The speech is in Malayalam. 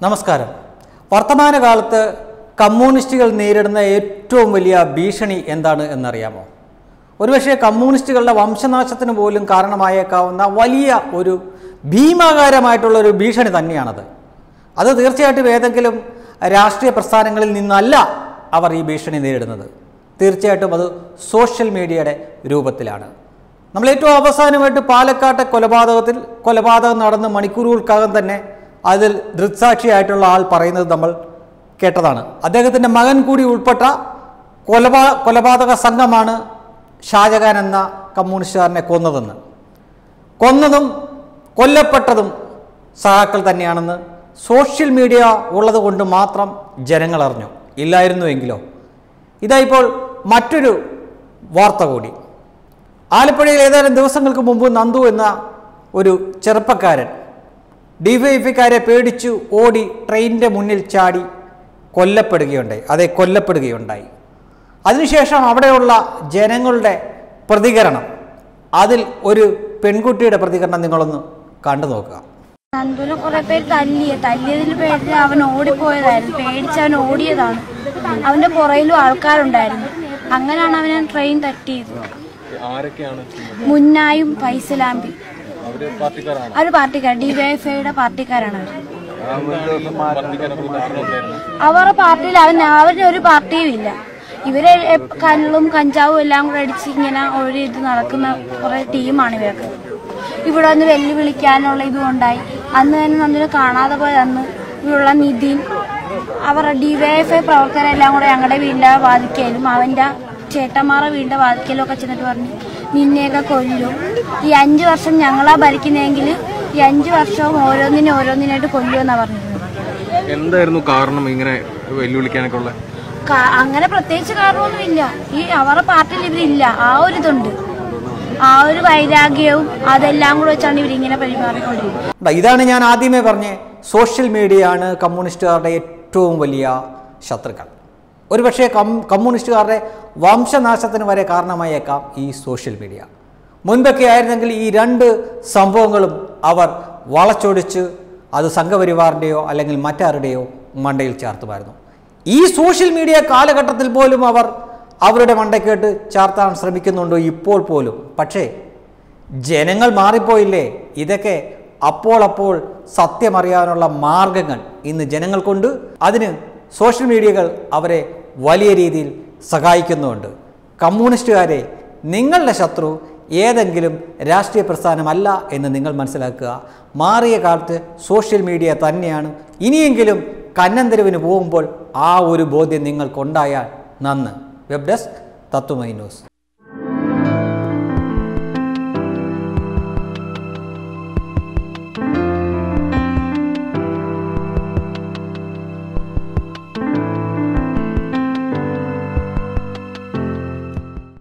നമസ്കാരം വർത്തമാനകാലത്ത് കമ്മ്യൂണിസ്റ്റുകൾ നേരിടുന്ന ഏറ്റവും വലിയ ഭീഷണി എന്താണ് എന്നറിയാമോ ഒരുപക്ഷെ കമ്മ്യൂണിസ്റ്റുകളുടെ വംശനാശത്തിന് പോലും കാരണമായേക്കാവുന്ന വലിയ ഒരു ഭീമാകാരമായിട്ടുള്ള ഒരു ഭീഷണി തന്നെയാണത് അത് തീർച്ചയായിട്ടും ഏതെങ്കിലും രാഷ്ട്രീയ പ്രസ്ഥാനങ്ങളിൽ നിന്നല്ല അവർ ഈ ഭീഷണി നേരിടുന്നത് തീർച്ചയായിട്ടും അത് സോഷ്യൽ മീഡിയയുടെ രൂപത്തിലാണ് നമ്മൾ ഏറ്റവും അവസാനമായിട്ട് പാലക്കാട്ടെ കൊലപാതകത്തിൽ കൊലപാതകം നടന്ന് മണിക്കൂറുകൾക്കകം തന്നെ അതിൽ ദൃക്സാക്ഷിയായിട്ടുള്ള ആൾ പറയുന്നത് നമ്മൾ കേട്ടതാണ് അദ്ദേഹത്തിൻ്റെ മകൻ കൂടി ഉൾപ്പെട്ട കൊലപാ കൊലപാതക സംഘമാണ് ഷാജഹാൻ എന്ന കമ്മ്യൂണിസ്റ്റുകാരനെ കൊന്നതെന്ന് കൊന്നതും കൊല്ലപ്പെട്ടതും സഹാക്കൾ തന്നെയാണെന്ന് സോഷ്യൽ മീഡിയ ഉള്ളത് കൊണ്ട് മാത്രം ജനങ്ങൾ അറിഞ്ഞു ഇല്ലായിരുന്നുവെങ്കിലോ ഇതാ ഇപ്പോൾ മറ്റൊരു വാർത്ത കൂടി ആലപ്പുഴയിൽ ഏതാനും ദിവസങ്ങൾക്ക് മുമ്പ് നന്ദു എന്ന ഒരു ചെറുപ്പക്കാരൻ ഡിവൈഎഫ്ഐക്കാരെ പേടിച്ചു ഓടി ട്രെയിനിൻ്റെ മുന്നിൽ ചാടി കൊല്ലപ്പെടുകയുണ്ടായി അതെ കൊല്ലപ്പെടുകയുണ്ടായി അതിനുശേഷം അവിടെയുള്ള ജനങ്ങളുടെ പ്രതികരണം അതിൽ ഒരു പെൺകുട്ടിയുടെ പ്രതികരണം നിങ്ങളൊന്ന് കണ്ടു നോക്കുക നന്ദുനെ കുറെ പേര് തല്ലിയ തല്ലിയതിൽ പേടിച്ച് അവൻ ഓടിപ്പോയതായിരുന്നു പേടിച്ച് അവൻ ഓടിയതാണ് അവന്റെ പുറയിലും ആൾക്കാരുണ്ടായിരുന്നു അങ്ങനെയാണ് അവനെ ട്രെയിൻ തട്ടിയത് ആരൊക്കെയാണ് മുന്നായും ഫൈസലാമ്പി അവര് പാർട്ടിക്കാരാണ് അവർ പാർട്ടിക്കാർ ഡിവൈഎഫ്ഐയുടെ പാർട്ടിക്കാരാണ് അവർ പാർട്ടിക്കാരൊക്കെ കാരണമൊക്കെയായിരുന്നു അവരുടെ പാർട്ടിയിൽ അവൻ അവരുടെ ഒരു പാർട്ടിയും ഇല്ല ഇവര് എപ്പ- കള്ളും കഞ്ചാവും എല്ലാം കൂടെ അടിച്ച് ഇങ്ങനെ ഒരു ഇത് നടക്കുന്ന കുറെ ടീമാണ് ഇവരൊക്കെ ഇവിടെ വന്ന് വെല്ലുവിളിക്കാനുള്ള ഇതും ഉണ്ടായി അന്ന് തന്നെ നന്ദിനെ കാണാതെ പോയ അന്ന് ഇവിടെയുള്ള നിതിൻ അവരുടെ ഡിവൈഎഫ്ഐ പ്രവർത്തകരെല്ലാം കൂടെ ഞങ്ങളുടെ വീടിന്റെ വാതിക്കലും അവന്റെ ചേട്ടന്മാരുടെ വീടിന്റെ വാതിക്കലും ഒക്കെ ചെന്നിട്ട് പറഞ്ഞു നിന്നെയൊക്കെ കൊല്ലും ഈ അഞ്ചു വർഷം ഞങ്ങളാ ഭരിക്കുന്നതെങ്കിൽ ഈ അഞ്ചു വർഷവും ഓരോന്നിനെ ഓരോന്നിനായിട്ട് കൊല്ലുമെന്നാ പറഞ്ഞിരുന്നത് എന്തായിരുന്നു കാരണം ഇങ്ങനെ വെല്ലുവിളിക്കാനൊക്കെ ഉള്ള കാ- അങ്ങനെ പ്രത്യേകിച്ച് കാരണമൊന്നുമില്ല ഈ അവരുടെ പാർട്ടിയിൽ ഇവരില്ല ആ ഒരു ഇതുണ്ട് ആ ഒരു വൈരാഗ്യവും അതെല്ലാം കൂടെ വെച്ചാണ് ഇവരിങ്ങനെ പെരുമാറിക്കൊണ്ടിരിക്കുന്നത് ദാ ഇതാണ് ഞാൻ ആദ്യമേ പറഞ്ഞേ സോഷ്യൽ മീഡിയയാണ് കമ്മ്യൂണിസ്റ്റുകാരുടെ ഏറ്റവും വലിയ ശത്രുക്കൾ ഒരുപക്ഷെ കം കമ്മ്യൂണിസ്റ്റുകാരുടെ വംശനാശത്തിന് വരെ കാരണമായേക്കാം ഈ സോഷ്യൽ മീഡിയ മുൻപൊക്കെ ആയിരുന്നെങ്കിൽ ഈ രണ്ട് സംഭവങ്ങളും അവർ വളച്ചൊടിച്ച് അത് സംഘപരിവാറിൻ്റെയോ അല്ലെങ്കിൽ മറ്റാരുടെയോ മണ്ടയിൽ ചേർത്തുമായിരുന്നു ഈ സോഷ്യൽ മീഡിയ കാലഘട്ടത്തിൽ പോലും അവർ അവരുടെ മണ്ടയ്ക്കേട്ട് ചാർത്താൻ ശ്രമിക്കുന്നുണ്ടോ ഇപ്പോൾ പോലും പക്ഷേ ജനങ്ങൾ മാറിപ്പോയില്ലേ ഇതൊക്കെ അപ്പോൾ അപ്പോൾ സത്യമറിയാനുള്ള മാർഗങ്ങൾ ഇന്ന് ജനങ്ങൾക്കുണ്ട് അതിന് സോഷ്യൽ മീഡിയകൾ അവരെ വലിയ രീതിയിൽ സഹായിക്കുന്നുമുണ്ട് കമ്മ്യൂണിസ്റ്റുകാരെ നിങ്ങളുടെ ശത്രു ഏതെങ്കിലും രാഷ്ട്രീയ പ്രസ്ഥാനമല്ല എന്ന് നിങ്ങൾ മനസ്സിലാക്കുക മാറിയ കാലത്ത് സോഷ്യൽ മീഡിയ തന്നെയാണ് ഇനിയെങ്കിലും കന്നന്തരവിന് പോകുമ്പോൾ ആ ഒരു ബോധ്യം നിങ്ങൾക്കുണ്ടായാൽ നന്ന് വെബ് ഡെസ്ക് തത്വമൈ ന്യൂസ്